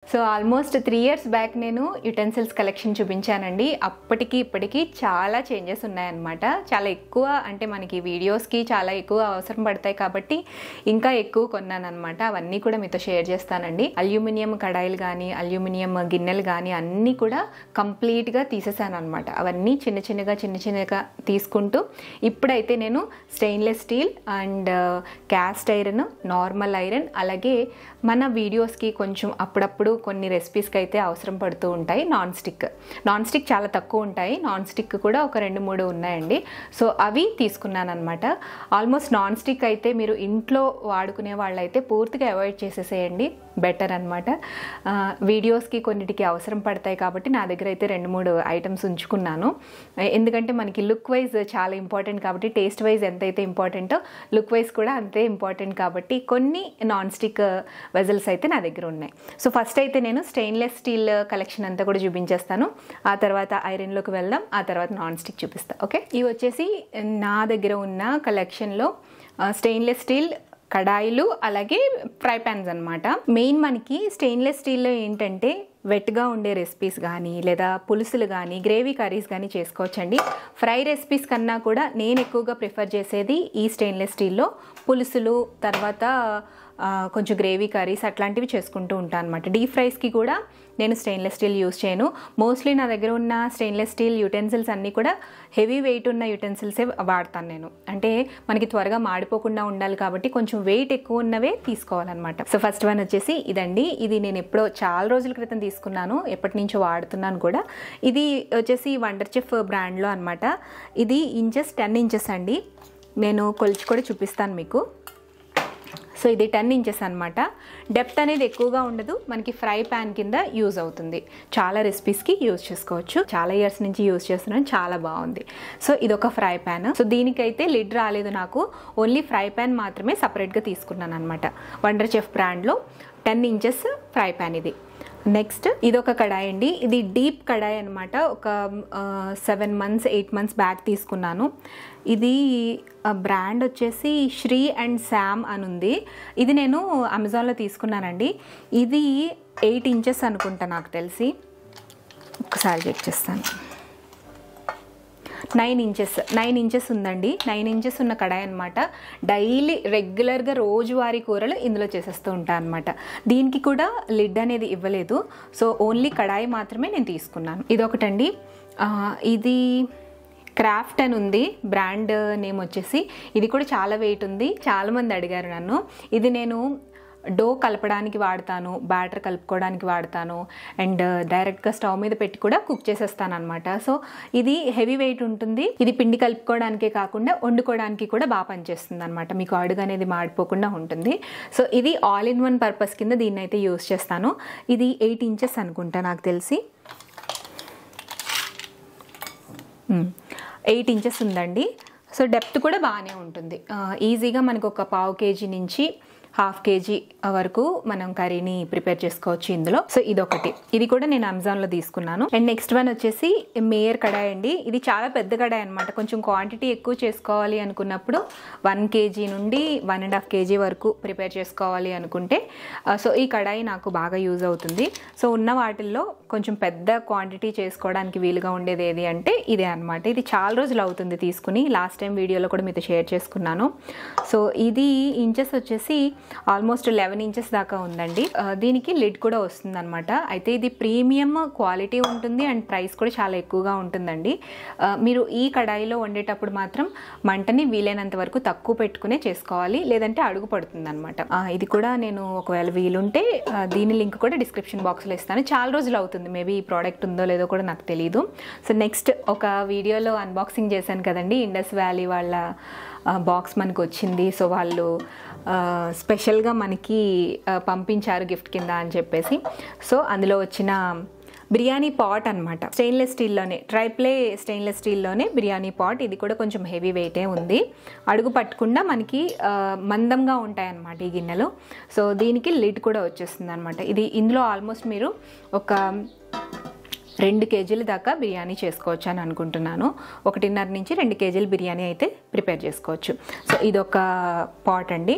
so almost three years back నేను utensils collection చూపించానండి అప్పటికి ఇప్పటికి చాలా చేంజెస్ ఉన్నాయన్నమాట చాలా ఎక్కువ అంటే మనకి వీడియోస్కి చాలా ఎక్కువ అవసరం పడతాయి కాబట్టి ఇంకా ఎక్కువ కొన్నాను అనమాట అవన్నీ కూడా మీతో షేర్ చేస్తానండి అల్యూమినియం కడాయిలు కానీ అల్యూమినియం గిన్నెలు కానీ అన్నీ కూడా కంప్లీట్గా తీసేసాను అనమాట అవన్నీ చిన్న చిన్నగా చిన్న చిన్నగా తీసుకుంటూ ఇప్పుడైతే నేను stainless steel and cast iron normal iron అలాగే మన వీడియోస్కి కొంచెం అప్పుడప్పుడు కొన్ని రెసిపీస్కి అయితే అవసరం పడుతూ ఉంటాయి నాన్ స్టిక్ నాన్ స్టిక్ చాలా తక్కువ ఉంటాయి నాన్ స్టిక్ కూడా ఒక రెండు మూడు ఉన్నాయండి సో అవి తీసుకున్నాను అనమాట ఆల్మోస్ట్ నాన్ స్టిక్ అయితే మీరు ఇంట్లో వాడుకునే వాళ్ళైతే పూర్తిగా అవాయిడ్ చేసేసేయండి బెటర్ అనమాట వీడియోస్కి కొన్నిటికి అవసరం పడతాయి కాబట్టి నా దగ్గర అయితే రెండు మూడు ఐటమ్స్ ఉంచుకున్నాను ఎందుకంటే మనకి లుక్ వైజ్ చాలా ఇంపార్టెంట్ కాబట్టి టేస్ట్ వైజ్ ఎంతైతే ఇంపార్టెంటో లుక్ వైజ్ కూడా అంతే ఇంపార్టెంట్ కాబట్టి కొన్ని నాన్ స్టిక్ వెజల్స్ అయితే నా దగ్గర ఉన్నాయి సో ఫస్ట్ అయితే నేను స్టెయిన్లెస్ స్టీల్ కలెక్షన్ అంతా కూడా చూపించేస్తాను ఆ తర్వాత ఐరన్లోకి వెళ్దాం ఆ తర్వాత నాన్ స్టిక్ చూపిస్తాను ఓకే ఇవి వచ్చేసి నా దగ్గర ఉన్న కలెక్షన్లో స్టెయిన్లెస్ స్టీల్ కడాయిలు అలాగే ఫ్రై ప్యాన్స్ అనమాట మెయిన్ మనకి స్టెయిన్లెస్ స్టీల్లో ఏంటంటే వెట్గా ఉండే రెసిపీస్ కానీ లేదా పులుసులు కానీ గ్రేవీ కర్రీస్ కానీ చేసుకోవచ్చండి ఫ్రై రెసిపీస్ కన్నా కూడా నేను ఎక్కువగా ప్రిఫర్ చేసేది ఈ స్టెయిన్లెస్ స్టీల్లో పులుసులు తర్వాత కొంచెం గ్రేవీ కర్రీస్ అట్లాంటివి చేసుకుంటూ ఉంటాను అనమాట డీప్ ఫ్రైస్కి కూడా నేను స్టెయిన్లెస్ స్టీల్ యూస్ చేయను మోస్ట్లీ నా దగ్గర ఉన్న స్టెయిన్లెస్ స్టీల్ యుటెన్సిల్స్ అన్నీ కూడా హెవీ వెయిట్ ఉన్న యుటెన్సిల్సే వాడతాను నేను అంటే మనకి త్వరగా మాడిపోకుండా ఉండాలి కాబట్టి కొంచెం వెయిట్ ఎక్కువ ఉన్నవే తీసుకోవాలన్నమాట సో ఫస్ట్ వన్ వచ్చేసి ఇదండి ఇది నేను ఎప్పుడో చాలా రోజుల క్రితం తీసుకున్నాను ఎప్పటి నుంచో వాడుతున్నాను కూడా ఇది వచ్చేసి వండర్ చెఫ్ బ్రాండ్లో అనమాట ఇది ఇంచెస్ టెన్ ఇంచెస్ అండి నేను కొలిచి కూడా చూపిస్తాను మీకు సో ఇది టెన్ ఇంచెస్ అనమాట డెప్త్ అనేది ఎక్కువగా ఉండదు మనకి ఫ్రై ప్యాన్ కింద యూజ్ అవుతుంది చాలా రెసిపీస్కి యూజ్ చేసుకోవచ్చు చాలా ఇయర్స్ నుంచి యూజ్ చేస్తున్నాను చాలా బాగుంది సో ఇది ఒక ఫ్రై ప్యాన్ సో దీనికైతే లిడ్ రాలేదు నాకు ఓన్లీ ఫ్రై ప్యాన్ మాత్రమే సపరేట్గా తీసుకున్నాను అనమాట వండర్ చెఫ్ బ్రాండ్లో టెన్ ఇంచెస్ ఫ్రై ప్యాన్ ఇది నెక్స్ట్ ఇది ఒక కడాయి అండి ఇది డీప్ కడాయి అనమాట ఒక seven months eight months back తీసుకున్నాను ఇది బ్రాండ్ వచ్చేసి శ్రీ అండ్ శామ్ అని ఉంది ఇది నేను అమెజాన్లో తీసుకున్నానండి ఇది ఎయిట్ ఇంచెస్ అనుకుంటా నాకు తెలిసి ఒకసారి చెక్ చేస్తాను నైన్ ఇంచెస్ నైన్ ఇంచెస్ ఉందండి నైన్ ఇంచెస్ ఉన్న కడాయి అనమాట డైలీ రెగ్యులర్గా రోజువారీ కూరలు ఇందులో చేసేస్తూ ఉంటాను అనమాట దీనికి కూడా లిడ్ అనేది ఇవ్వలేదు సో ఓన్లీ కడాయి మాత్రమే నేను తీసుకున్నాను ఇదొకటండి ఇది క్రాఫ్ట్ అని ఉంది బ్రాండ్ నేమ్ వచ్చేసి ఇది కూడా చాలా వెయిట్ ఉంది చాలామంది అడిగారు నన్ను ఇది నేను డో కలపడానికి వాడతాను బ్యాటర్ కలుపుకోవడానికి వాడతాను అండ్ డైరెక్ట్గా స్టవ్ మీద పెట్టి కూడా కుక్ చేసేస్తాను అనమాట సో ఇది హెవీ వెయిట్ ఉంటుంది ఇది పిండి కలుపుకోవడానికే కాకుండా వండుకోవడానికి కూడా బాగా పనిచేస్తుంది అనమాట మీకు అడుగు అనేది మాడిపోకుండా ఉంటుంది సో ఇది ఆల్ ఇన్ వన్ పర్పస్ కింద దీన్ని అయితే యూస్ చేస్తాను ఇది ఎయిట్ ఇంచెస్ అనుకుంటా నాకు తెలిసి ఎయిట్ ఇంచెస్ ఉందండి సో డెప్త్ కూడా బాగానే ఉంటుంది ఈజీగా మనకు ఒక పావు కేజీ నుంచి హాఫ్ కేజీ వరకు మనం కర్రీని ప్రిపేర్ చేసుకోవచ్చు ఇందులో సో ఇదొకటి ఇది కూడా నేను అమెజాన్లో తీసుకున్నాను అండ్ నెక్స్ట్ వన్ వచ్చేసి మేయర్ కడాయి అండి ఇది చాలా పెద్ద కడాయి అనమాట కొంచెం క్వాంటిటీ ఎక్కువ చేసుకోవాలి అనుకున్నప్పుడు వన్ కేజీ నుండి వన్ అండ్ హాఫ్ కేజీ వరకు ప్రిపేర్ చేసుకోవాలి అనుకుంటే సో ఈ కడాయి నాకు బాగా యూజ్ అవుతుంది సో ఉన్న వాటిల్లో కొంచెం పెద్ద క్వాంటిటీ చేసుకోవడానికి వీలుగా ఉండేది ఏది అంటే ఇదే అనమాట ఇది చాలా రోజులు అవుతుంది తీసుకుని లాస్ట్ టైం వీడియోలో కూడా మీతో షేర్ చేసుకున్నాను సో ఇది ఇంచెస్ వచ్చేసి ఆల్మోస్ట్ లెవెన్ ఇంచెస్ దాకా ఉందండి దీనికి లిడ్ కూడా వస్తుంది అనమాట అయితే ఇది ప్రీమియం క్వాలిటీ ఉంటుంది అండ్ ప్రైస్ కూడా చాలా ఎక్కువగా ఉంటుందండి మీరు ఈ కడాయిలో వండేటప్పుడు మాత్రం మంటని వీలైనంత వరకు తక్కువ పెట్టుకునే చేసుకోవాలి లేదంటే అడుగు పడుతుంది అనమాట ఇది కూడా నేను ఒకవేళ వీలుంటే దీని లింక్ కూడా డిస్క్రిప్షన్ బాక్స్లో ఇస్తాను చాలా రోజులు అవుతుంది మేబీ ఈ ప్రోడక్ట్ ఉందో లేదో కూడా నాకు తెలియదు సో నెక్స్ట్ ఒక వీడియోలో అన్బాక్సింగ్ చేశాను కదండి ఇండస్ వ్యాలీ వాళ్ళ బాక్స్ మనకు వచ్చింది సో వాళ్ళు స్పెషల్గా మనకి పంపించారు గిఫ్ట్ కింద అని చెప్పేసి సో అందులో వచ్చిన బిర్యానీ పాట్ అనమాట స్టెయిన్లెస్ స్టీల్లోనే ట్రైప్లే స్టెయిన్లెస్ స్టీల్లోనే బిర్యానీ పాట్ ఇది కూడా కొంచెం హెవీ వెయిటే ఉంది అడుగు పట్టకుండా మనకి మందంగా ఉంటాయన్నమాట ఈ గిన్నెలు సో దీనికి లిడ్ కూడా వచ్చేస్తుంది అనమాట ఇది ఇందులో ఆల్మోస్ట్ మీరు ఒక రెండు కేజీల దాకా బిర్యానీ చేసుకోవచ్చు అని అనుకుంటున్నాను ఒకటిన్నర నుంచి రెండు కేజీల బిర్యానీ అయితే ప్రిపేర్ చేసుకోవచ్చు సో ఇదొక పాట్ అండి సో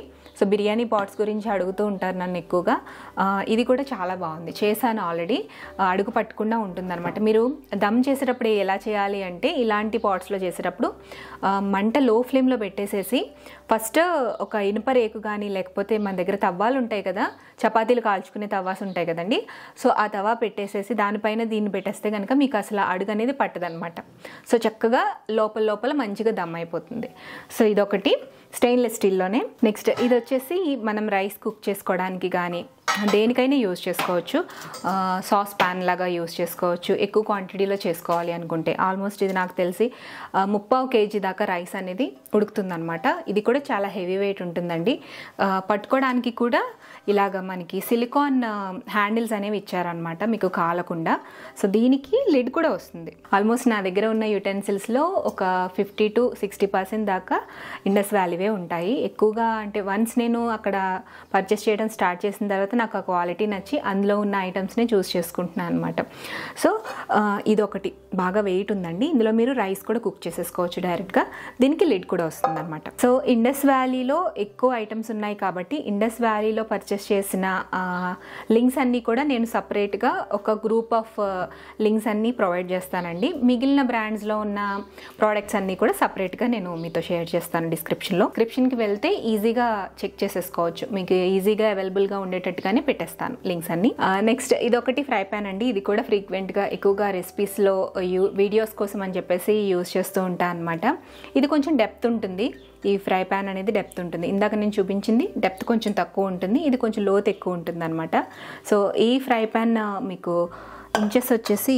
సో బిర్యానీ పాట్స్ గురించి అడుగుతూ ఉంటారు నన్ను ఎక్కువగా ఆ, ఇది కూడా చాలా బాగుంది చేశాను ఆల్రెడీ అడుగు పట్టకుండా ఉంటుందన్నమాట మీరు దమ్ చేసేటప్పుడు ఎలా చేయాలి అంటే ఇలాంటి పాట్స్లో చేసేటప్పుడు ఆ, మంట లో ఫ్లేమ్లో పెట్టేసేసి ఫస్ట్ ఒక ఇనుప రేకు కానీ లేకపోతే మన దగ్గర తవ్వాలు ఉంటాయి కదా చపాతీలు కాల్చుకునే తవ్వాస్ ఉంటాయి కదండి సో ఆ తవా పెట్టేసేసి దానిపైన దీన్ని పెట్టేస్తే కనుక మీకు అసలు అడుగు అనేది పట్టదనమాట సో చక్కగా లోపల లోపల మంచిగా దమ్ అయిపోతుంది సో ఇదొకటి స్టెయిన్లెస్ స్టీల్లోనే నెక్స్ట్ ఇది వచ్చేసి మనం రైస్ కుక్ చేసుకోవడానికి కానీ దేనికైనా యూజ్ చేసుకోవచ్చు ఆ, సాస్ ప్యాన్ లాగా యూజ్ చేసుకోవచ్చు ఎక్కువ క్వాంటిటీలో చేసుకోవాలి అనుకుంటే ఆల్మోస్ట్ ఇది నాకు తెలిసి ఆ, ముప్పావు కేజీ దాకా రైస్ అనేది ఉడుకుతుందన్నమాట ఇది కూడా చాలా హెవీ వెయిట్ ఉంటుందండి ఆ, పట్టుకోవడానికి కూడా ఇలాగ మనకి సిలికాన్ హ్యాండిల్స్ అనేవి ఇచ్చారనమాట మీకు కాలకుండా సో దీనికి లిడ్ కూడా వస్తుంది ఆల్మోస్ట్ నా దగ్గర ఉన్న యుటెన్సిల్స్లో ఒక ఫిఫ్టీ టు సిక్స్టీ పర్సెంట్ దాకా ఇండస్ వ్యాలీవే ఉంటాయి ఎక్కువగా అంటే వన్స్ నేను అక్కడ పర్చేస్ చేయడం స్టార్ట్ చేసిన తర్వాత నాకు ఆ క్వాలిటీ నచ్చి అందులో ఉన్న ఐటమ్స్నే చూస్ చేసుకుంటున్నాను అనమాట సో ఆ, ఇదొకటి బాగా వెయిట్ ఉందండి ఇందులో మీరు రైస్ కూడా కుక్ చేసేసుకోవచ్చు డైరెక్ట్గా దీనికి లిడ్ కూడా వస్తుంది అనమాట సో ఇండస్ వ్యాలీలో ఎక్కువ ఐటమ్స్ ఉన్నాయి కాబట్టి ఇండస్ వ్యాలీలో పర్చేస్ చేసిన లింక్స్ అన్నీ కూడా నేను సపరేట్గా ఒక గ్రూప్ ఆఫ్ లింక్స్ అన్నీ ప్రొవైడ్ చేస్తానండి మిగిలిన బ్రాండ్స్లో ఉన్న ప్రోడక్ట్స్ అన్నీ కూడా సపరేట్గా నేను మీతో షేర్ చేస్తాను డిస్క్రిప్షన్లో డిస్క్రిప్షన్కి వెళ్తే ఈజీగా చెక్ చేసేసుకోవచ్చు మీకు ఈజీగా అవైలబుల్గా ఉండేటట్టుగానే పెట్టేస్తాను లింక్స్ అన్ని నెక్స్ట్ ఇదొకటి ఫ్రై ప్యాన్ అండి ఇది కూడా ఫ్రీక్వెంట్గా ఎక్కువగా రెసిపీస్లో యూ వీడియోస్ కోసం అని చెప్పేసి యూస్ చేస్తూ ఉంటాను అనమాట ఇది కొంచెం డెప్త్ ఉంటుంది ఈ ఫ్రై ప్యాన్ అనేది డెప్త్ ఉంటుంది ఇందాక నేను చూపించింది డెప్త్ కొంచెం తక్కువ ఉంటుంది ఇది కొంచెం లోత్ ఎక్కువ ఉంటుంది అనమాట సో ఈ ఫ్రై ప్యాన్ మీకు ఇంచెస్ వచ్చేసి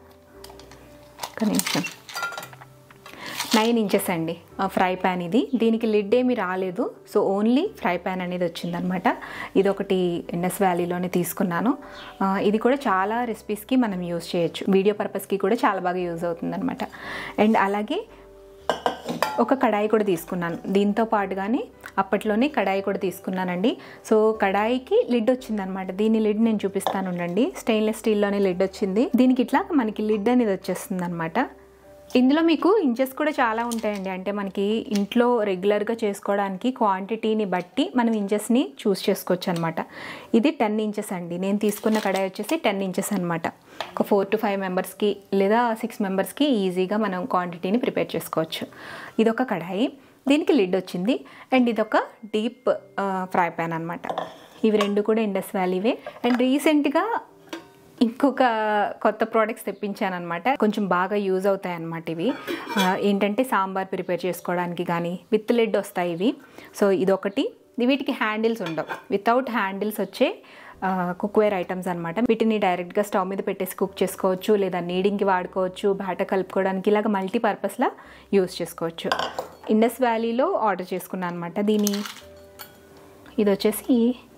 ఒక నిమిషం నైన్ ఇంచెస్ అండి ఆ ఫ్రై ప్యాన్ ఇది దీనికి లిడ్ ఏమి రాలేదు సో ఓన్లీ ఫ్రై ప్యాన్ అనేది వచ్చిందనమాట ఇది ఒకటి ఇండస్ వ్యాలీలోనే తీసుకున్నాను ఆ, ఇది కూడా చాలా రెసిపీస్కి మనం యూజ్ చేయొచ్చు వీడియో పర్పస్కి కూడా చాలా బాగా యూజ్ అవుతుందన్నమాట అండ్ అలాగే ఒక కడాయి కూడా తీసుకున్నాను దీంతో పాటుగానే అప్పట్లోనే కడాయి కూడా తీసుకున్నానండి సో కడాయికి లిడ్ వచ్చిందనమాట దీని లిడ్ నేను చూపిస్తాను ఉండండి స్టెయిన్లెస్ స్టీల్లోనే లిడ్ వచ్చింది దీనికి ఇట్లా మనకి లిడ్ అనేది వచ్చేస్తుంది అనమాట ఇందులో మీకు ఇంచెస్ కూడా చాలా ఉంటాయండి అంటే మనకి ఇంట్లో రెగ్యులర్గా చేసుకోవడానికి క్వాంటిటీని బట్టి మనం ఇంచెస్ని చూస్ చేసుకోవచ్చు అనమాట ఇది టెన్ ఇంచెస్ అండి నేను తీసుకున్న కడాయి వచ్చేసి టెన్ ఇంచెస్ అనమాట ఒక ఫోర్ టు ఫైవ్ మెంబర్స్కి లేదా సిక్స్ మెంబర్స్కి ఈజీగా మనం క్వాంటిటీని ప్రిపేర్ చేసుకోవచ్చు ఇదొక కడాయి దీనికి లిడ్ వచ్చింది అండ్ ఇదొక డీప్ ఫ్రై ప్యాన్ అనమాట ఇవి రెండు కూడా ఇండస్ వ్యాలీవే అండ్ రీసెంట్గా ఇంకొక కొత్త ప్రోడక్ట్స్ తెప్పించాను అనమాట కొంచెం బాగా యూజ్ అవుతాయి అన్నమాట ఇవి ఆ, ఏంటంటే సాంబార్ ప్రిపేర్ చేసుకోవడానికి కానీ విత్ లిడ్ వస్తాయి ఇవి సో ఇదొకటి వీటికి హ్యాండిల్స్ ఉండవు వితౌట్ హ్యాండిల్స్ వచ్చే కుక్వేర్ ఐటమ్స్ అనమాట వీటిని డైరెక్ట్గా స్టవ్ మీద పెట్టేసి కుక్ చేసుకోవచ్చు లేదా నీడింగ్కి వాడుకోవచ్చు బ్యాట కలుపుకోవడానికి ఇలాగ మల్టీపర్పస్లా యూస్ చేసుకోవచ్చు ఇండస్ వ్యాలీలో ఆర్డర్ చేసుకున్నాను అనమాట దీని ఇది వచ్చేసి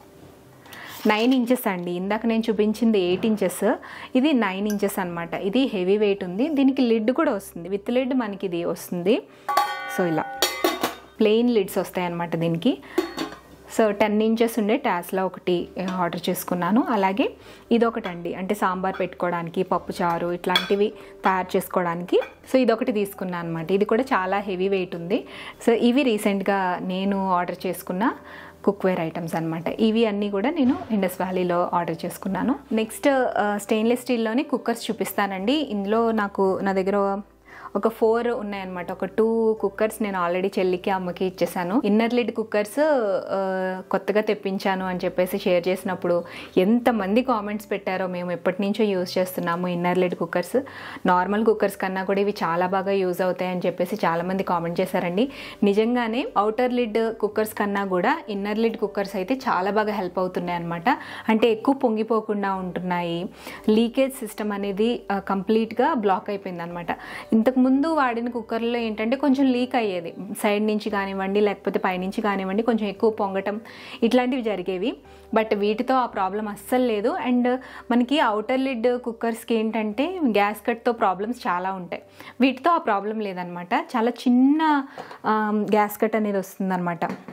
నైన్ ఇంచెస్ అండి ఇందాక నేను చూపించింది ఎయిట్ ఇంచెస్ ఇది నైన్ ఇంచెస్ అనమాట ఇది హెవీ వెయిట్ ఉంది దీనికి లిడ్ కూడా వస్తుంది విత్ లిడ్ మనకి ఇది వస్తుంది సో ఇలా ప్లెయిన్ లిడ్స్ వస్తాయి అనమాట దీనికి సో టెన్ ఇంచెస్ ఉండే ట్యాస్లో ఒకటి ఆర్డర్ చేసుకున్నాను అలాగే ఇదొకటండి అంటే సాంబార్ పెట్టుకోవడానికి పప్పుచారు ఇట్లాంటివి తయారు చేసుకోవడానికి సో ఇదొకటి తీసుకున్నాను అనమాట ఇది కూడా చాలా హెవీ వెయిట్ ఉంది సో ఇవి రీసెంట్గా నేను ఆర్డర్ చేసుకున్న కుక్వేర్ ఐటమ్స్ అనమాట ఇవి అన్నీ కూడా నేను ఇండస్ వ్యాలీలో ఆర్డర్ చేసుకున్నాను నెక్స్ట్ స్టెయిన్లెస్ స్టీల్లోని కుక్కర్స్ చూపిస్తానండి ఇందులో నాకు నా దగ్గర ఒక ఫోర్ ఉన్నాయన్నమాట ఒక టూ కుక్కర్స్ నేను ఆల్రెడీ చెల్లికి అమ్మకి ఇచ్చేసాను ఇన్నర్ లిడ్ కుక్కర్స్ కొత్తగా తెప్పించాను అని చెప్పేసి షేర్ చేసినప్పుడు ఎంతమంది కామెంట్స్ పెట్టారో మేము ఎప్పటి నుంచో యూజ్ చేస్తున్నాము inner lid cookers normal cookers కన్నా కూడా ఇవి చాలా బాగా యూజ్ అవుతాయి అని చెప్పేసి చాలామంది కామెంట్ చేశారండి నిజంగానే అవుటర్ లిడ్ కుక్కర్స్ కన్నా కూడా ఇన్నర్ లిడ్ కుక్కర్స్ అయితే చాలా బాగా హెల్ప్ అవుతున్నాయి అనమాట అంటే ఎక్కువ పొంగిపోకుండా ఉంటున్నాయి లీకేజ్ సిస్టమ్ అనేది కంప్లీట్గా బ్లాక్ అయిపోయింది అనమాట ఇంతకు ముందు వాడిన కుక్కర్లో ఏంటంటే కొంచెం లీక్ అయ్యేది సైడ్ నుంచి కానివ్వండి లేకపోతే పైనుంచి కానివ్వండి కొంచెం ఎక్కువ పొంగటం ఇట్లాంటివి జరిగేవి బట్ వీటితో ఆ ప్రాబ్లం అస్సలు లేదు అండ్ మనకి అవుటర్ లిడ్ కుక్కర్స్కి ఏంటంటే గ్యాస్ కట్తో ప్రాబ్లమ్స్ చాలా ఉంటాయి వీటితో ఆ ప్రాబ్లం లేదనమాట చాలా చిన్న గ్యాస్ కట్ అనేది వస్తుందన్నమాట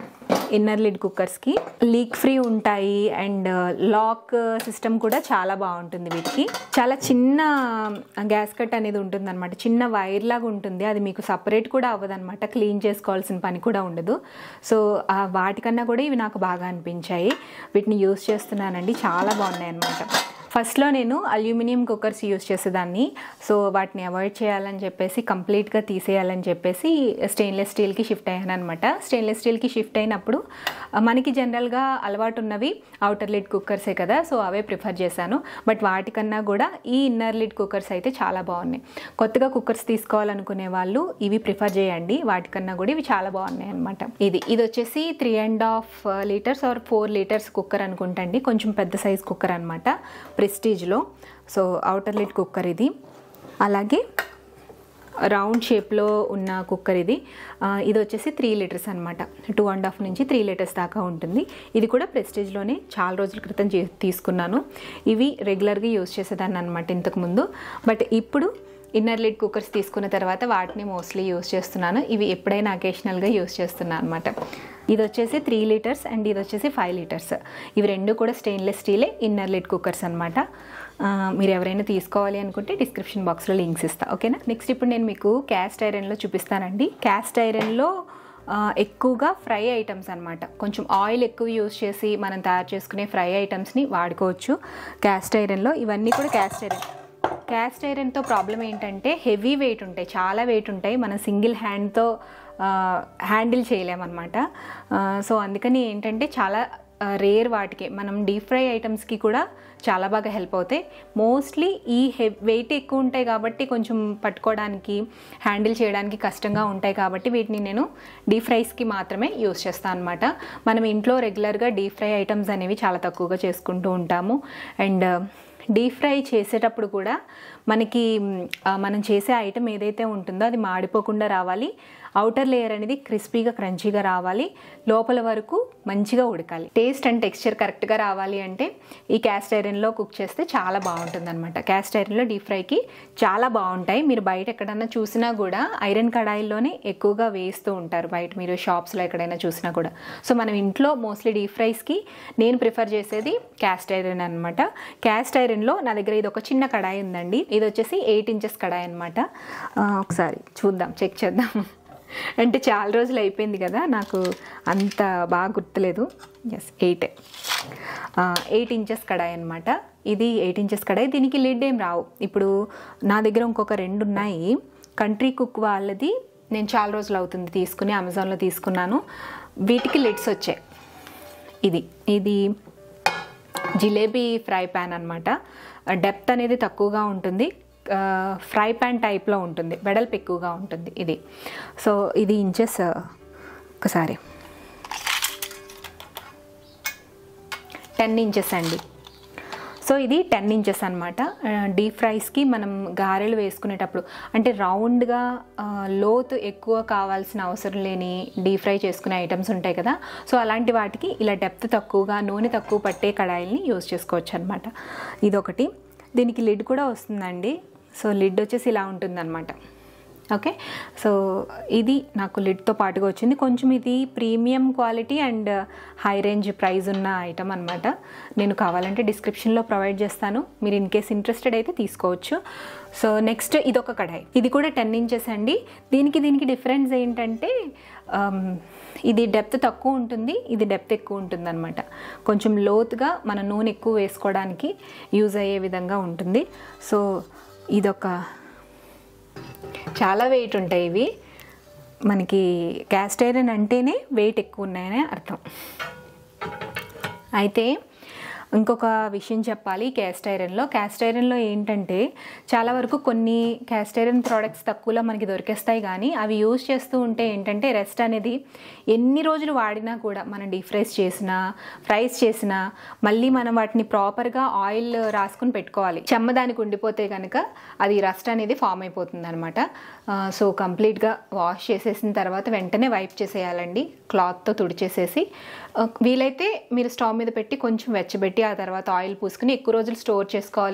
ఇన్నర్ లిడ్ కుక్కర్స్కి లీక్ ఫ్రీ ఉంటాయి అండ్ లాక్ సిస్టమ్ కూడా చాలా బాగుంటుంది వీటికి చాలా చిన్న గ్యాస్ కట్ అనేది ఉంటుంది అనమాట చిన్న వైర్ లాగా ఉంటుంది అది మీకు సపరేట్ కూడా అవ్వదు అనమాట క్లీన్ చేసుకోవాల్సిన పని కూడా ఉండదు సో ఆ వాటికన్నా కూడా ఇవి నాకు బాగా అనిపించాయి వీటిని యూస్ చేస్తున్నానండి చాలా బాగున్నాయి అనమాట ఫస్ట్లో నేను అల్యూమినియం కుక్కర్స్ యూస్ చేసేదాన్ని సో వాటిని అవాయిడ్ చేయాలని చెప్పేసి కంప్లీట్గా తీసేయాలని చెప్పేసి స్టెయిన్లెస్ స్టీల్కి షిఫ్ట్ అయ్యాను అనమాట స్టెయిన్లెస్ స్టీల్కి షిఫ్ట్ అయినప్పుడు ఆ, మనకి జనరల్గా అలవాటు ఉన్నవి అవుటర్ లిడ్ కుక్కర్సే కదా సో అవే ప్రిఫర్ చేశాను బట్ వాటికన్నా కూడా ఈ ఇన్నర్ లిడ్ కుక్కర్స్ అయితే చాలా బాగున్నాయి కొత్తగా కుక్కర్స్ తీసుకోవాలనుకునే వాళ్ళు ఇవి ప్రిఫర్ చేయండి వాటికన్నా కూడా ఇవి చాలా బాగున్నాయి అనమాట ఇది ఇది వచ్చేసి three and half litres or four litres cooker అనుకుంటండి కొంచెం పెద్ద సైజ్ కుక్కర్ అనమాట ప్రెస్టీజ్లో సో అవుటర్ లిడ్ కుక్కర్ ఇది అలాగే రౌండ్ షేప్లో ఉన్న కుక్కర్ ఇది ఆ, ఇది వచ్చేసి త్రీ లీటర్స్ అనమాట టూ అండ్ హాఫ్ నుంచి త్రీ లీటర్స్ దాకా ఉంటుంది ఇది కూడా ప్రెస్టేజ్లోనే చాలా రోజుల క్రితం చే- తీసుకున్నాను ఇవి రెగ్యులర్గా యూస్ చేసేదాన్ని అనమాట ఇంతకుముందు బట్ ఇప్పుడు ఇన్నర్ లిడ్ కుక్కర్స్ తీసుకున్న తర్వాత వాటిని మోస్ట్లీ యూస్ చేస్తున్నాను ఇవి ఎప్పుడైనా అకేషనల్గా యూస్ చేస్తున్నాను అనమాట ఇది వచ్చేసి త్రీ లీటర్స్ అండ్ ఇది వచ్చేసి ఫైవ్ లీటర్స్ ఇవి రెండు కూడా స్టెయిన్లెస్ స్టీలే ఇన్నర్ లిడ్ కుక్కర్స్ అనమాట మీరు ఎవరైనా తీసుకోవాలి అనుకుంటే డిస్క్రిప్షన్ బాక్స్లో లింక్స్ ఇస్తా ఓకేనా నెక్స్ట్ ఇప్పుడు నేను మీకు క్యాస్ట్ ఐరన్లో చూపిస్తానండి క్యాస్ట్ ఐరన్లో ఆ, ఎక్కువగా ఫ్రై ఐటమ్స్ అనమాట కొంచెం ఆయిల్ ఎక్కువ యూస్ చేసి మనం తయారు చేసుకునే ఫ్రై ఐటమ్స్ని వాడుకోవచ్చు క్యాస్ట్ ఐరన్లో ఇవన్నీ కూడా క్యాస్ట్ ఐరన్ క్యాస్ట్ ఐరన్తో ప్రాబ్లం ఏంటంటే హెవీ వెయిట్ ఉంటాయి చాలా వెయిట్ ఉంటాయి మనం సింగిల్ హ్యాండ్తో హ్యాండిల్ చేయలేమన్నమాట సో అందుకని ఏంటంటే చాలా రేర్ వాటికి మనం డీప్ ఫ్రై ఐటమ్స్కి కూడా చాలా బాగా హెల్ప్ అవుతాయి మోస్ట్లీ ఈ హె వెయిట్ ఎక్కువ ఉంటాయి కాబట్టి కొంచెం పట్టుకోవడానికి హ్యాండిల్ చేయడానికి కష్టంగా ఉంటాయి కాబట్టి వీటిని నేను డీప్ ఫ్రైస్కి మాత్రమే యూస్ చేస్తాను అనమాట మనం ఇంట్లో రెగ్యులర్గా డీప్ ఫ్రై ఐటమ్స్ అనేవి చాలా తక్కువగా చేసుకుంటూ ఉంటాము అండ్ డీప్ ఫ్రై చేసేటప్పుడు కూడా మనకి మ్, ఆ, మనం చేసే ఐటమ్ ఏదైతే ఉంటుందో అది మాడిపోకుండా రావాలి అవుటర్ లేయర్ అనేది క్రిస్పీగా క్రంచీగా రావాలి లోపల వరకు మంచిగా ఉడకాలి టేస్ట్ అండ్ టెక్స్చర్ కరెక్ట్గా రావాలి అంటే ఈ క్యాస్ట్ ఐరన్లో కుక్ చేస్తే చాలా బాగుంటుంది అనమాట క్యాస్ట్ ఐరన్లో డీప్ ఫ్రైకి చాలా బాగుంటాయి మీరు బయట ఎక్కడన్నా చూసినా కూడా ఐరన్ కడాయిల్లోనే ఎక్కువగా వేస్తూ ఉంటారు బయట మీరు షాప్స్లో ఎక్కడైనా చూసినా కూడా సో మనం ఇంట్లో మోస్ట్లీ డీప్ ఫ్రైస్కి నేను ప్రిఫర్ చేసేది క్యాస్ట్ ఐరన్ అనమాట క్యాస్ట్ ఐరన్లో నా దగ్గర ఇది ఒక చిన్న కడాయి ఉందండి ఇది వచ్చేసి ఎయిట్ ఇంచెస్ కడాయి అనమాట ఒకసారి చూద్దాం చెక్ చేద్దాం అంటే చాలా రోజులు అయిపోయింది కదా నాకు అంత బాగా గుర్తులేదు ఎస్ ఎయిట్ ఎయిట్ ఇంచెస్ కడాయి అనమాట ఇది ఎయిట్ ఇంచెస్ కడాయి దీనికి లిడ్ ఏం రావు ఇప్పుడు నా దగ్గర ఇంకొక రెండు ఉన్నాయి కంట్రీ కుక్ వాళ్ళది నేను చాలా రోజులు అవుతుంది తీసుకుని అమెజాన్లో తీసుకున్నాను వీటికి లిడ్స్ వచ్చాయి ఇది ఇది జిలేబీ ఫ్రై ప్యాన్ అనమాట డెప్త్ అనేది తక్కువగా ఉంటుంది ఆ, ఫ్రై ప్యాన్ టైప్లో ఉంటుంది వెడల్పు ఎక్కువగా ఉంటుంది ఇది సో ఇది ఇంచెస్ ఒకసారి టెన్ ఇంచెస్ అండి సో ఇది టెన్ ఇంచెస్ అనమాట డీప్ ఫ్రైస్కి మనం గారెలు వేసుకునేటప్పుడు అంటే రౌండ్గా ఆ, లోతు ఎక్కువ కావాల్సిన అవసరం లేని డీప్ ఫ్రై చేసుకునే ఐటమ్స్ ఉంటాయి కదా సో అలాంటి వాటికి ఇలా డెప్త్ తక్కువగా నూనె తక్కువ పట్టే కడాయిల్ని యూస్ చేసుకోవచ్చు అనమాట ఇదొకటి దీనికి లిడ్ కూడా వస్తుందండి సో లిడ్ వచ్చేసి ఇలా ఉంటుందన్నమాట ఓకే సో ఇది నాకు లిడ్తో పాటుగా వచ్చింది కొంచెం ఇది premium quality and high range price ఉన్న ఐటమ్ అనమాట నేను కావాలంటే డిస్క్రిప్షన్లో ప్రొవైడ్ చేస్తాను మీరు ఇన్ కేస్ ఇంట్రెస్టెడ్ అయితే తీసుకోవచ్చు సో నెక్స్ట్ ఇదొక కడాయి ఇది కూడా టెన్ ఇంచెస్ అండి దీనికి దీనికి డిఫరెన్స్ ఏంటంటే ఆమ్, ఇది డెప్త్ తక్కువ ఉంటుంది ఇది డెప్త్ ఎక్కువ ఉంటుంది అనమాట కొంచెం లోతుగా మన నూనె ఎక్కువ వేసుకోవడానికి యూజ్ అయ్యే విధంగా ఉంటుంది సో ఇదొక చాలా వెయిట్ ఉంటాయి ఇవి మనకి క్యాస్ట్ ఐరన్ అంటేనే వెయిట్ ఎక్కువ ఉన్నాయనే అర్థం అయితే ఇంకొక విషయం చెప్పాలి క్యాస్ట్ ఐరన్లో క్యాస్ట్ ఐరన్లో ఏంటంటే చాలా వరకు కొన్ని క్యాస్ట్ ఐరన్ ప్రోడక్ట్స్ తక్కువలో మనకి దొరికేస్తాయి కానీ అవి యూజ్ చేస్తూ ఉంటే ఏంటంటే రెస్ట్ అనేది ఎన్ని రోజులు వాడినా కూడా మనం డీప్ ఫ్రైస్ చేసినా ఫ్రైస్ చేసినా మళ్ళీ మనం వాటిని ప్రాపర్గా ఆయిల్ రాసుకుని పెట్టుకోవాలి చెమ్మ దానికి ఉండిపోతే కనుక అది రస్ట్ అనేది ఫామ్ అయిపోతుంది అనమాట సో కంప్లీట్గా వాష్ చేసేసిన తర్వాత వెంటనే వైప్ చేసేయాలండి క్లాత్తో తుడిచేసేసి ఆ, వీలైతే మీరు స్టవ్ మీద పెట్టి కొంచెం వెచ్చబెట్టి ఆ తర్వాత ఆయిల్ పూసుకుని ఎక్కువ రోజులు స్టోర్ చేసుకోవాలి అంటే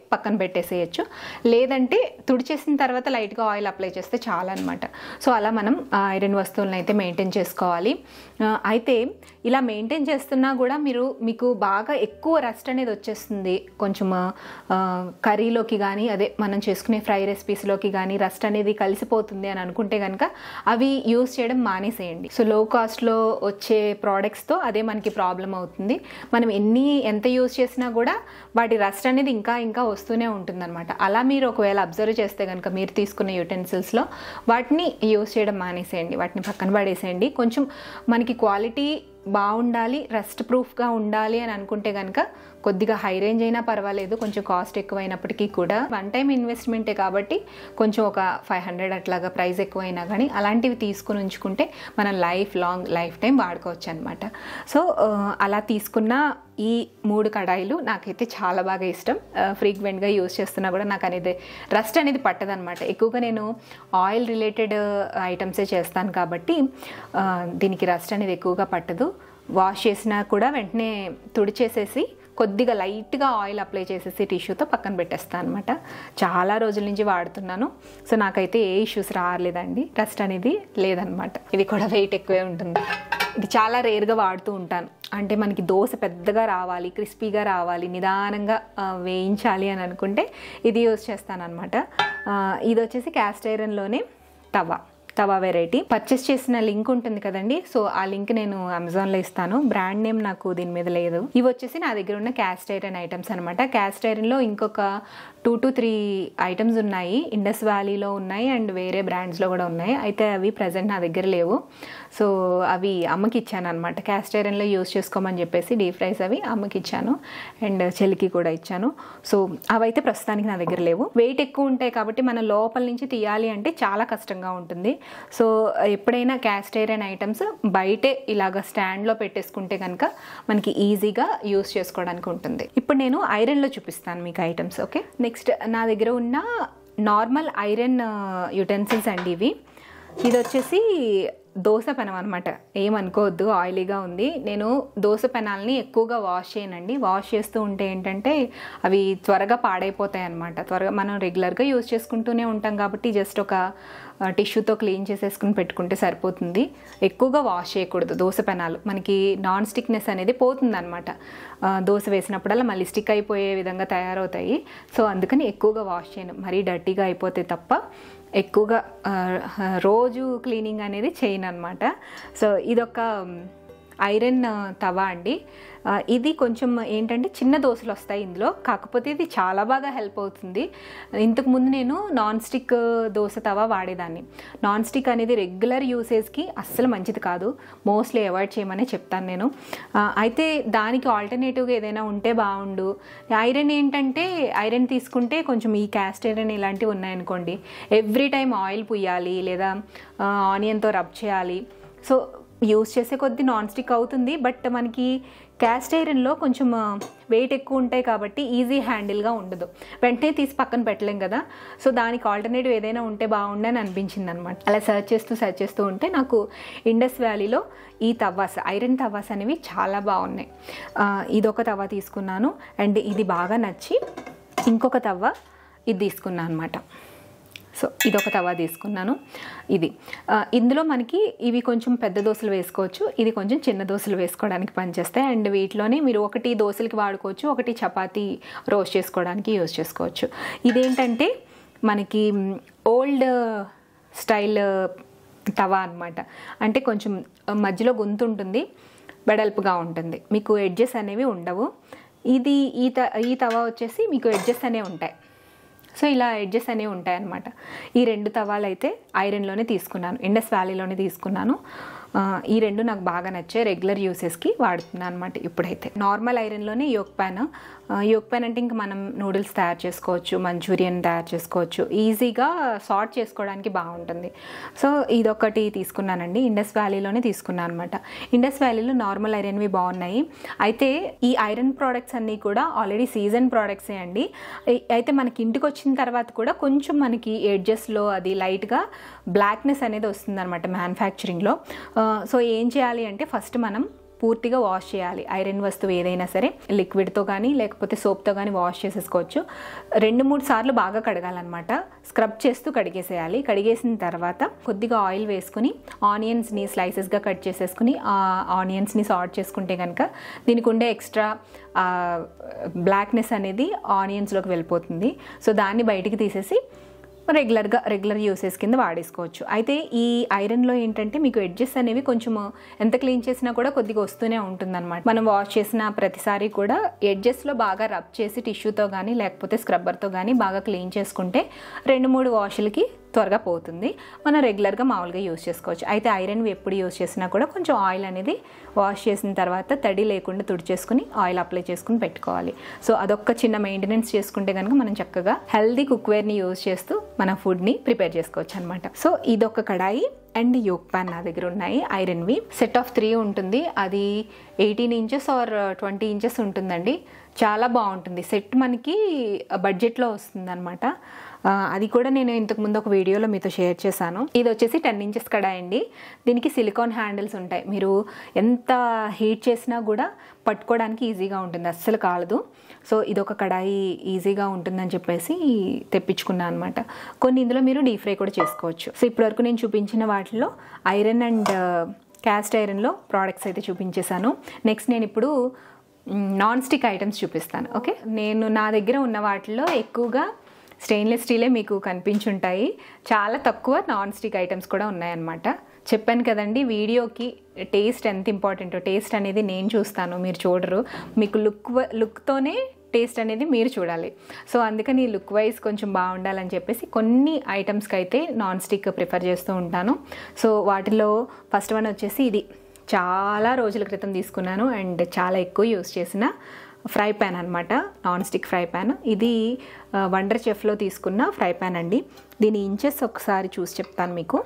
పక్కన పెట్టేసేయచ్చు లేదంటే తుడిచేసిన తర్వాత లైట్గా ఆయిల్ అప్లై చేస్తే చాలా అనమాట సో అలా మనం ఆ ఐరన్ వస్తువులను అయితే మెయింటైన్ చేసుకోవాలి ఆ, అయితే ఇలా మెయింటైన్ చేస్తున్నా కూడా మీరు మీకు బాగా ఎక్కువ రస్ట్ అనేది వచ్చేస్తుంది కొంచెం ఆ, కర్రీలోకి కానీ అదే మనం చేసుకునే ఫ్రై రెసిపీస్లోకి కానీ రస్ట్ అనేది కలిసిపోతుంది అని అనుకుంటే కనుక అవి యూస్ చేయడం మానేసేయండి సో లో కాస్ట్లో వచ్చే ప్రోడక్ట్స్తో అదే మనకి ప్రాబ్లం అవుతుంది మనం ఎన్ని ఎంత యూస్ చేసినా కూడా వాటి రస్ట్ అనేది ఇంకా ఇంకా వస్తూనే ఉంటుందన్నమాట అలా మీరు ఒకవేళ అబ్జర్వ్ చేస్తే కనుక మీరు తీసుకున్న యూటెన్సిల్స్లో వాటిని యూస్ చేయడం మానేసేయండి వాటిని పక్కన పడేసేయండి కొంచెం మనకి క్వాలిటీ బాగుండాలి రస్ట్ ప్రూఫ్గా ఉండాలి అని అనుకుంటే కనుక కొద్దిగా హై రేంజ్ అయినా పర్వాలేదు కొంచెం కాస్ట్ ఎక్కువైనప్పటికీ కూడా వన్ టైం ఇన్వెస్ట్మెంటే కాబట్టి కొంచెం ఒక ఫైవ్ హండ్రెడ్ అట్లాగా ప్రైస్ ఎక్కువైనా కానీ అలాంటివి తీసుకుని ఉంచుకుంటే మనం లైఫ్ లాంగ్ లైఫ్ టైం వాడుకోవచ్చు అనమాట సో ఆ, అలా తీసుకున్న ఈ మూడు కడాయిలు నాకైతే చాలా బాగా ఇష్టం ఫ్రీక్వెంట్గా యూస్ చేస్తున్నా కూడా నాకు అనేది రస్ట్ అనేది పట్టదనమాట ఎక్కువగా నేను ఆయిల్ రిలేటెడ్ ఐటమ్సే చేస్తాను కాబట్టి ఆ, దీనికి రస్ట్ అనేది ఎక్కువగా పట్టదు వాష్ చేసినా కూడా వెంటనే తుడిచేసేసి కొద్దిగా లైట్గా ఆయిల్ అప్లై చేసేసి టిష్యూతో పక్కన పెట్టేస్తాను అనమాట చాలా రోజుల నుంచి వాడుతున్నాను సో నాకైతే ఏ ఇష్యూస్ రాలేదండి రస్ట్ అనేది లేదనమాట ఇది కూడా వెయిట్ ఎక్కువే ఉంటుంది ఇది చాలా రేర్గా వాడుతూ ఉంటాను అంటే మనకి దోశ పెద్దగా రావాలి క్రిస్పీగా రావాలి నిదానంగా ఆ, వేయించాలి అని అనుకుంటే ఇది యూస్ చేస్తానమాట ఇది వచ్చేసి క్యాస్ట్ ఐరన్లోనే తవా తవా వెరైటీ పర్చేస్ చేసిన లింక్ ఉంటుంది కదండి సో ఆ లింక్ నేను అమెజాన్లో ఇస్తాను బ్రాండ్ నేమ్ నాకు దీని మీద లేదు ఇవి వచ్చేసి నా దగ్గర ఉన్న క్యాస్ట్ ఐరన్ ఐటమ్స్ అనమాట క్యాస్ట్ ఐరన్లో ఇంకొక టూ టు త్రీ ఐటమ్స్ ఉన్నాయి ఇండస్ వ్యాలీలో ఉన్నాయి అండ్ వేరే బ్రాండ్స్లో కూడా ఉన్నాయి అయితే అవి ప్రజెంట్ నా దగ్గర లేవు సో అవి అమ్మకి ఇచ్చాను అనమాట క్యాస్ట్ ఐరన్లో యూస్ చేసుకోమని చెప్పేసి డీప్ ఫ్రైస్ అవి అమ్మకి ఇచ్చాను అండ్ చెల్లికి కూడా ఇచ్చాను సో అవైతే ప్రస్తుతానికి నా దగ్గర లేవు వెయిట్ ఎక్కువ ఉంటాయి కాబట్టి మనం లోపల నుంచి తీయాలి అంటే చాలా కష్టంగా ఉంటుంది సో ఎప్పుడైనా క్యాస్ట్ ఐరన్ ఐటమ్స్ బయటే ఇలాగ స్టాండ్లో పెట్టేసుకుంటే కనుక మనకి ఈజీగా యూస్ చేసుకోవడానికి ఉంటుంది ఇప్పుడు నేను ఐరన్లో చూపిస్తాను మీకు ఐటమ్స్ ఓకే నెక్స్ట్ నా దగ్గర ఉన్న నార్మల్ ఐరన్ యుటెన్సిల్స్ అండి ఇవి ఇది వచ్చేసి దోశ పెనం అనమాట ఏమనుకోవద్దు ఆయిలీగా ఉంది నేను దోశ పెనాల్ని ఎక్కువగా వాష్ చేయనండి వాష్ చేస్తూ ఉంటే ఏంటంటే అవి త్వరగా పాడైపోతాయి అనమాట త్వరగా మనం రెగ్యులర్గా యూజ్ చేసుకుంటూనే ఉంటాం కాబట్టి జస్ట్ ఒక టిష్యూతో క్లీన్ చేసేసుకుని పెట్టుకుంటే సరిపోతుంది ఎక్కువగా వాష్ చేయకూడదు దోశ పెనాలు మనకి నాన్ స్టిక్నెస్ అనేది పోతుంది అనమాట దోశ వేసినప్పుడల్లా మళ్ళీ స్టిక్ అయిపోయే విధంగా తయారవుతాయి సో అందుకని ఎక్కువగా వాష్ చేయను మరీ డర్టీగా అయిపోతే తప్ప ఎక్కువగా ఆ, రోజు క్లీనింగ్ అనేది చేయను అనమాట సో ఇదొక ఐరన్ తవా అండి ఆ, ఇది కొంచెం ఏంటంటే చిన్న దోశలు వస్తాయి ఇందులో కాకపోతే ఇది చాలా బాగా హెల్ప్ అవుతుంది ఇంతకు ముందు నేను నాన్ స్టిక్ దోశ తవా వాడేదాన్ని నాన్ స్టిక్ అనేది రెగ్యులర్ యూసేజ్కి అస్సలు మంచిది కాదు మోస్ట్లీ అవాయిడ్ చేయమనే చెప్తాను నేను ఆ, అయితే దానికి ఆల్టర్నేటివ్గా ఏదైనా ఉంటే బాగుండు ఐరన్ ఏంటంటే ఐరన్ తీసుకుంటే కొంచెం ఈ క్యాస్ట్ ఐరన్ ఇలాంటివి ఉన్నాయనుకోండి ఎవ్రీ టైం ఆయిల్ పుయ్యాలి లేదా ఆనియన్తో రబ్ చేయాలి సో యూస్ చేసే కొద్దీ నాన్ స్టిక్ అవుతుంది బట్ మనకి క్యాస్ట్ ఐరన్లో కొంచెం వెయిట్ ఎక్కువ ఉంటాయి కాబట్టి ఈజీ హ్యాండిల్గా ఉండదు వెంటనే తీసి పక్కన పెట్టలేం కదా సో దానికి ఆల్టర్నేటివ్ ఏదైనా ఉంటే బాగుండని అనిపించింది అనమాట అలా సెర్చ్ చేస్తూ సెర్చ్ చేస్తూ ఉంటే నాకు ఇండస్ వ్యాలీలో ఈ తవ్వాస్ ఐరన్ తవ్వాస్ అనేవి చాలా బాగున్నాయి ఆ, ఇదొక తవ్వ తీసుకున్నాను అండ్ ఇది బాగా నచ్చి ఇంకొక తవ్వ ఇది తీసుకున్నాను అనమాట సో ఇదొక తవా తీసుకున్నాను ఇది ఆ, ఇందులో మనకి ఇవి కొంచెం పెద్ద దోశలు వేసుకోవచ్చు ఇది కొంచెం చిన్న దోశలు వేసుకోవడానికి పనిచేస్తాయి అండ్ వీటిలోనే మీరు ఒకటి దోశలకి వాడుకోవచ్చు ఒకటి చపాతీ రోస్ట్ చేసుకోవడానికి యూజ్ చేసుకోవచ్చు ఇదేంటంటే మనకి ఓల్డ్ స్టైల్ తవా అన్నమాట అంటే కొంచెం మధ్యలో గొంతు ఉంటుంది వెడల్పుగా ఉంటుంది మీకు ఎడ్జెస్ అనేవి ఉండవు ఇది ఈ త ఈ తవా వచ్చేసి మీకు ఎడ్జెస్ అనేవి ఉంటాయి సో ఇలా ఎడ్జెస్ అనేవి ఉంటాయి అన్నమాట ఈ రెండు తవాలు అయితే ఐరన్లోనే తీసుకున్నాను ఇండస్ వ్యాలీలోనే తీసుకున్నాను ఆ, ఈ రెండు నాకు బాగా నచ్చాయి రెగ్యులర్ యూసెస్కి వాడుతున్నాను అనమాట ఇప్పుడైతే నార్మల్ ఐరన్లోనే యోక్ ప్యాన్ యోక్ ప్యాన్ అంటే ఇంకా మనం నూడిల్స్ తయారు చేసుకోవచ్చు మంచూరియన్ తయారు చేసుకోవచ్చు ఈజీగా సార్ట్ చేసుకోవడానికి బాగుంటుంది సో ఇదొకటి తీసుకున్నానండి ఇండస్ వ్యాలీలోనే తీసుకున్నాను అనమాట ఇండస్ వ్యాలీలో నార్మల్ ఐరన్వి బాగున్నాయి అయితే ఈ ఐరన్ ప్రోడక్ట్స్ అన్నీ కూడా ఆల్రెడీ సీజన్ ప్రోడక్ట్సే అండి ఐ- అయితే మనకి ఇంటికి వచ్చిన తర్వాత కూడా కొంచెం మనకి ఎడ్జెస్లో అది లైట్గా బ్లాక్నెస్ అనేది వస్తుంది అనమాట మ్యానుఫ్యాక్చరింగ్లో సో ఏం చేయాలి అంటే ఫస్ట్ మనం పూర్తిగా వాష్ చేయాలి ఐరన్ వస్తువు ఏదైనా సరే లిక్విడ్తో కానీ లేకపోతే సోప్తో కానీ వాష్ చేసేసుకోవచ్చు రెండు మూడు సార్లు బాగా కడగాలన్నమాట స్క్రబ్ చేస్తూ కడిగేసేయాలి కడిగేసిన తర్వాత కొద్దిగా ఆయిల్ వేసుకుని ఆనియన్స్ని స్లైసెస్గా కట్ చేసేసుకుని ఆ ఆనియన్స్ని సార్ట్ చేసుకుంటే కనుక దీనికి ఉండే ఎక్స్ట్రా బ్లాక్నెస్ అనేది ఆనియన్స్లోకి వెళ్ళిపోతుంది సో దాన్ని బయటికి తీసేసి రెగ్యులర్గా రెగ్యులర్ యూసెస్ కింద వాడేసుకోవచ్చు అయితే ఈ ఐరన్లో ఏంటంటే మీకు ఎడ్జెస్ అనేవి కొంచెం ఎంత క్లీన్ చేసినా కూడా కొద్దిగా వస్తూనే ఉంటుందన్నమాట మనం వాష్ చేసిన ప్రతిసారి కూడా ఎడ్జెస్లో బాగా రబ్ చేసి టిష్యూతో కానీ లేకపోతే స్క్రబ్బర్తో కానీ బాగా క్లీన్ చేసుకుంటే రెండు మూడు వాషులకి త్వరగా పోతుంది మనం రెగ్యులర్గా మామూలుగా యూస్ చేసుకోవచ్చు అయితే ఐరన్ ఎప్పుడు యూస్ చేసినా కూడా కొంచెం ఆయిల్ అనేది వాష్ చేసిన తర్వాత తడి లేకుండా తుడిచేసుకుని ఆయిల్ అప్లై చేసుకుని పెట్టుకోవాలి సో అదొక్క చిన్న మెయింటెనెన్స్ చేసుకుంటే కనుక మనం చక్కగా హెల్దీ కుక్వేర్ని యూస్ చేస్తూ మన ఫుడ్ని ప్రిపేర్ చేసుకోవచ్చు అనమాట సో ఇదొక కడాయి అండ్ యోక్ ప్యాన్ నా దగ్గర ఉన్నాయి ఐరన్వి సెట్ ఆఫ్ త్రీ ఉంటుంది అది eighteen inches or twenty inches ఉంటుందండి చాలా బాగుంటుంది సెట్ మనకి బడ్జెట్లో వస్తుంది అనమాట అది కూడా నేను ఇంతకు ముందు ఒక వీడియోలో మీతో షేర్ చేశాను ఇది వచ్చేసి టెన్ ఇంచెస్ కడాయి అండి దీనికి సిలికాన్ హ్యాండిల్స్ ఉంటాయి మీరు ఎంత హీట్ చేసినా కూడా పట్టుకోవడానికి ఈజీగా ఉంటుంది అస్సలు కాలదు సో ఇదొక కడాయి ఈజీగా ఉంటుందని చెప్పేసి తెప్పించుకున్నాను అనమాట కొన్ని ఇందులో మీరు డీప్ ఫ్రై కూడా చేసుకోవచ్చు సో ఇప్పటివరకు నేను చూపించిన వాటిలో ఐరన్ అండ్ క్యాస్ట్ ఐరన్లో ప్రోడక్ట్స్ అయితే చూపించేశాను నెక్స్ట్ నేను ఇప్పుడు నాన్ స్టిక్ ఐటమ్స్ చూపిస్తాను ఓకే నేను నా దగ్గర ఉన్న వాటిలో ఎక్కువగా స్టెయిన్లెస్ స్టీలే మీకు కనిపించుంటాయి చాలా తక్కువ నాన్ స్టిక్ ఐటమ్స్ కూడా ఉన్నాయన్నమాట చెప్పాను కదండి వీడియోకి టేస్ట్ ఎంత ఇంపార్టెంటో టేస్ట్ అనేది నేను చూస్తాను మీరు చూడరు మీకు లుక్ లుక్తోనే టేస్ట్ అనేది మీరు చూడాలి సో అందుకని లుక్ వైజ్ కొంచెం బాగుండాలని చెప్పేసి కొన్ని ఐటమ్స్కి అయితే నాన్ స్టిక్ ప్రిఫర్ చేస్తూ ఉంటాను సో వాటిలో ఫస్ట్ వన్ వచ్చేసి ఇది చాలా రోజుల క్రితం తీసుకున్నాను అండ్ చాలా ఎక్కువ యూస్ చేసిన ఫ్రై ప్యాన్ అనమాట నాన్ స్టిక్ ఫ్రై ప్యాన్ ఇది వండర్ చెఫ్లో తీసుకున్న ఫ్రై ప్యాన్ అండి దీని ఇంచెస్ ఒకసారి చూసి చెప్తాను మీకు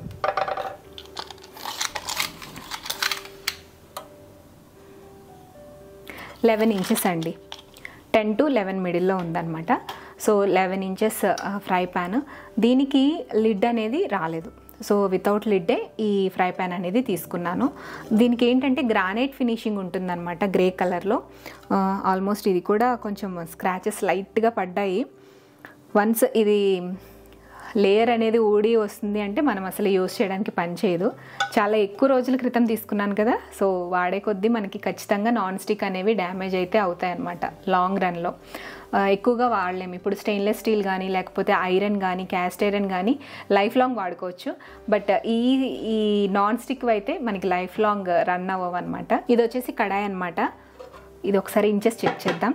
లెవెన్ ఇంచెస్ అండి టెన్ టు లెవెన్ మిడిల్లో ఉందన్నమాట so eleven inches fry pan దీనికి లిడ్ అనేది రాలేదు సో వితౌట్ లిడ్డే ఈ ఫ్రై ప్యాన్ అనేది తీసుకున్నాను దీనికి ఏంటంటే గ్రానైట్ ఫినిషింగ్ ఉంటుందన్నమాట గ్రే కలర్లో ఆల్మోస్ట్ ఇది కూడా కొంచెం స్క్రాచెస్ లైట్గా పడ్డాయి వన్స్ ఇది లేయర్ అనేది ఊడి వస్తుంది అంటే మనం అసలు యూస్ చేయడానికి పని చేయదు చాలా ఎక్కువ రోజుల క్రితం తీసుకున్నాను కదా సో వాడే కొద్దీ మనకి ఖచ్చితంగా నాన్ స్టిక్ అనేవి డ్యామేజ్ అయితే అవుతాయి అన్నమాట లాంగ్ రన్లో ఎక్కువగా వాడలేము ఇప్పుడు స్టెయిన్లెస్ స్టీల్ కానీ లేకపోతే ఐరన్ కానీ క్యాస్ట్ ఐరన్ కానీ లైఫ్ లాంగ్ వాడుకోవచ్చు బట్ ఈ ఈ నాన్ స్టిక్ అయితే మనకి లైఫ్ లాంగ్ రన్ అవ్వవు అనమాట ఇది వచ్చేసి కడాయి అనమాట ఇది ఒకసారి ఇంచెస్ చెక్ చేద్దాం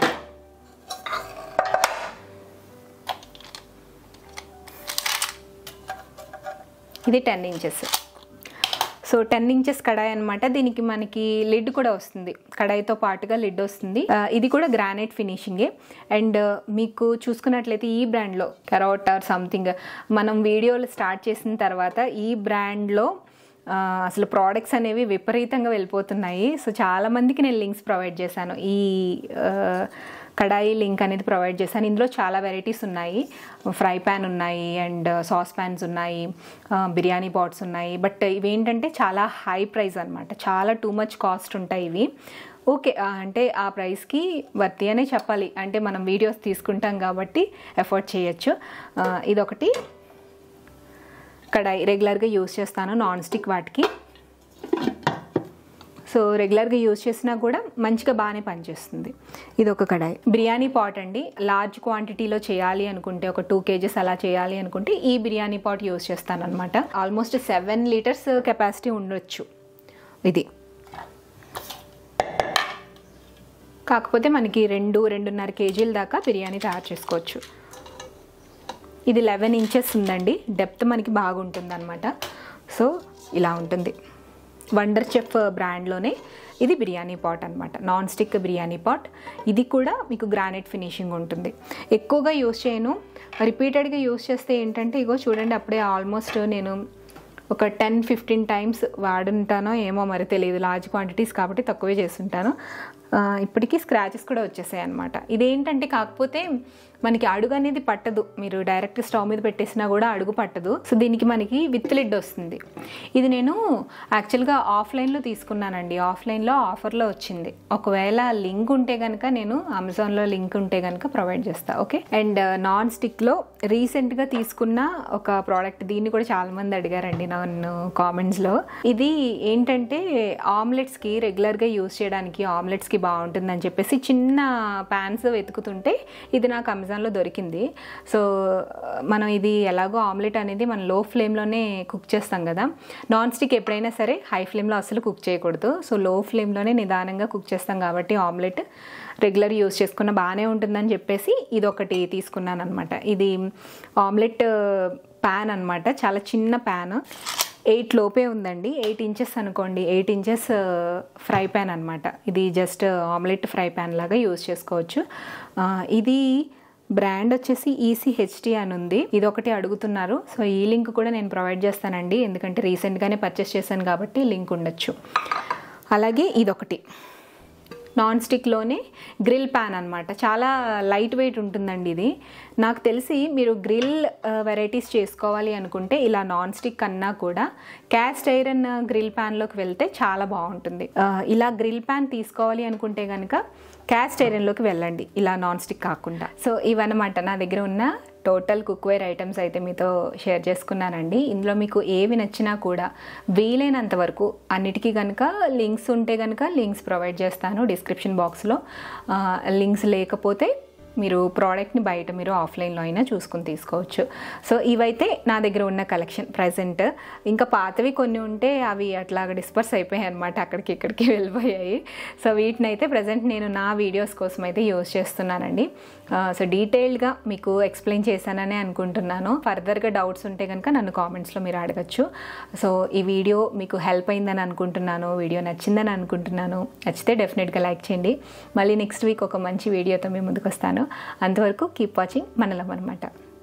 ఇది ten inches so ten inches kadai అనమాట దీనికి మనకి లిడ్ కూడా వస్తుంది కడాయితో పాటుగా లిడ్ వస్తుంది ఇది కూడా గ్రానైట్ ఫినిషింగే అండ్ మీకు చూసుకున్నట్లయితే ఈ బ్రాండ్లో కెరోట్ ఆర్ సంథింగ్ మనం వీడియోలు స్టార్ట్ చేసిన తర్వాత ఈ బ్రాండ్లో అసలు ప్రోడక్ట్స్ అనేవి విపరీతంగా వెళ్ళిపోతున్నాయి సో చాలామందికి నేను లింక్స్ ప్రొవైడ్ చేశాను ఈ కడాయి లింక్ అనేది ప్రొవైడ్ చేశాను ఇందులో చాలా వెరైటీస్ ఉన్నాయి ఫ్రై ప్యాన్ ఉన్నాయి అండ్ సాస్ ప్యాన్స్ ఉన్నాయి బిర్యానీ పాట్స్ ఉన్నాయి బట్ ఇవేంటంటే చాలా హై ప్రైస్ అనమాట చాలా టూ మచ్ కాస్ట్ ఉంటాయి ఇవి ఓకే అంటే ఆ ప్రైస్కి వర్తి అనే చెప్పాలి అంటే మనం వీడియోస్ తీసుకుంటాం కాబట్టి ఎఫోర్డ్ చేయొచ్చు ఇదొకటి కడాయి రెగ్యులర్గా యూస్ చేస్తాను నాన్ స్టిక్ వాటికి సో రెగ్యులర్గా యూజ్ చేసినా కూడా మంచిగా బాగానే పనిచేస్తుంది ఇది ఒక కడాయి బిర్యానీ పాట్ అండి లార్జ్ క్వాంటిటీలో చేయాలి అనుకుంటే ఒక టూ కేజెస్ అలా చేయాలి అనుకుంటే ఈ బిర్యానీ పాట్ యూజ్ చేస్తాను అనమాట ఆల్మోస్ట్ సెవెన్ లీటర్స్ కెపాసిటీ ఉండొచ్చు ఇది కాకపోతే మనకి రెండు రెండున్నర కేజీల దాకా బిర్యానీ తయారు చేసుకోవచ్చు ఇది లెవెన్ ఇంచెస్ ఉందండి డెప్త్ మనకి బాగుంటుంది అనమాట సో ఇలా ఉంటుంది వండర్ చెఫ్ బ్రాండ్లోనే ఇది బిర్యానీ పాట్ అనమాట నాన్ స్టిక్ బిర్యానీ పాట్ ఇది కూడా మీకు గ్రానైట్ ఫినిషింగ్ ఉంటుంది ఎక్కువగా యూస్ చేయను రిపీటెడ్గా యూస్ చేస్తే ఏంటంటే ఇగో చూడండి అప్పుడే ఆల్మోస్ట్ నేను ఒక టెన్ ఫిఫ్టీన్ టైమ్స్ వాడుంటానో ఏమో మరి తెలియదు లార్జ్ క్వాంటిటీస్ కాబట్టి తక్కువే చేస్తుంటాను ఆ, ఇప్పటికీ స్క్రాచెస్ కూడా వచ్చేసాయి అనమాట ఇదేంటంటే కాకపోతే మనకి అడుగు అనేది పట్టదు మీరు డైరెక్ట్ స్టవ్ మీద పెట్టేసినా కూడా అడుగు పట్టదు సో దీనికి మనకి విత్ లిడ్ వస్తుంది ఇది నేను యాక్చువల్గా ఆఫ్లైన్లో తీసుకున్నానండి ఆఫ్లైన్లో ఆఫర్లో వచ్చింది ఒకవేళ లింక్ ఉంటే కనుక నేను అమెజాన్లో లింక్ ఉంటే కనుక ప్రొవైడ్ చేస్తా ఓకే అండ్ నాన్ స్టిక్లో రీసెంట్గా తీసుకున్న ఒక ప్రోడక్ట్ దీన్ని కూడా చాలా మంది అడిగారండి నన్ను కామెంట్స్లో ఇది ఏంటంటే ఆమ్లెట్స్కి రెగ్యులర్గా యూస్ చేయడానికి ఆమ్లెట్స్కి బాగుంటుందని చెప్పేసి చిన్న ప్యాన్స్ వెతుకుతుంటే ఇది నాకు అమెజాన్లో దొరికింది సో మనం ఇది ఎలాగో ఆమ్లెట్ అనేది మనం లో ఫ్లేమ్లోనే కుక్ చేస్తాం కదా నాన్ స్టిక్ ఎప్పుడైనా సరే హై ఫ్లేమ్లో అసలు కుక్ చేయకూడదు సో లో ఫ్లేమ్లోనే నిదానంగా కుక్ చేస్తాం కాబట్టి ఆమ్లెట్ రెగ్యులర్ యూస్ చేసుకున్న బాగానే ఉంటుందని చెప్పేసి ఇది ఒకటి తీసుకున్నాను అనమాట ఇది ఆమ్లెట్ ప్యాన్ అనమాట చాలా చిన్న ప్యాన్ ఎయిట్ లోపే ఉందండి ఎయిట్ ఇంచెస్ అనుకోండి ఎయిట్ ఇంచెస్ ఫ్రై ప్యాన్ అనమాట ఇది జస్ట్ ఆమ్లెట్ ఫ్రై ప్యాన్ లాగా యూజ్ చేసుకోవచ్చు ఆ, ఇది బ్రాండ్ వచ్చేసి ఈసీహెచ్టీ అని ఉంది ఇది ఒకటి అడుగుతున్నారు సో ఈ లింక్ కూడా నేను ప్రొవైడ్ చేస్తానండి ఎందుకంటే రీసెంట్గానే పర్చేస్ చేశాను కాబట్టి లింక్ ఉండొచ్చు అలాగే ఇదొకటి నాన్ స్టిక్లోనే గ్రిల్ ప్యాన్ అనమాట చాలా లైట్ వెయిట్ ఉంటుందండి ఇది నాకు తెలిసి మీరు గ్రిల్ వెరైటీస్ చేసుకోవాలి అనుకుంటే ఇలా నాన్ స్టిక్ కన్నా కూడా క్యాస్ట్ ఐరన్ గ్రిల్ ప్యాన్లోకి వెళ్తే చాలా బాగుంటుంది ఆ, ఇలా గ్రిల్ ప్యాన్ తీసుకోవాలి అనుకుంటే కనుక క్యాస్ట్ ఐరన్లోకి వెళ్ళండి ఇలా నాన్ స్టిక్ కాకుండా సో ఇవన్నమాట నా దగ్గర ఉన్న టోటల్ కుక్వేర్ ఐటమ్స్ అయితే మీతో షేర్ చేసుకున్నానండి ఇందులో మీకు ఏవి నచ్చినా కూడా వీలైనంత వరకు అన్నిటికీ కనుక లింక్స్ ఉంటే కనుక లింక్స్ ప్రొవైడ్ చేస్తాను డిస్క్రిప్షన్ బాక్స్లో లింక్స్ లేకపోతే మీరు ప్రోడక్ట్ని బయట మీరు ఆఫ్లైన్లో అయినా చూసుకుని తీసుకోవచ్చు సో ఇవైతే నా దగ్గర ఉన్న కలెక్షన్ ప్రజెంట్ ఇంకా పాతవి కొన్ని ఉంటే అవి అట్లాగా డిస్పర్స్ అయిపోయాయి అనమాట అక్కడికి ఇక్కడికి వెళ్ళిపోయాయి సో వీటిని అయితే ప్రజెంట్ నేను నా వీడియోస్ కోసం అయితే యూస్ చేస్తున్నానండి ఆ, సో డీటెయిల్డ్గా మీకు ఎక్స్ప్లెయిన్ చేశాననే అనుకుంటున్నాను ఫర్దర్గా డౌట్స్ ఉంటే కనుక నన్ను కామెంట్స్లో మీరు అడగచ్చు సో ఈ వీడియో మీకు హెల్ప్ అయిందని అనుకుంటున్నాను వీడియో నచ్చిందని అనుకుంటున్నాను నచ్చితే డెఫినెట్గా లైక్ చేయండి మళ్ళీ నెక్స్ట్ వీక్ ఒక మంచి వీడియోతో మీ ముందుకు వస్తాను అంతవరకు కీప్ వాచింగ్ మనలం అనమాట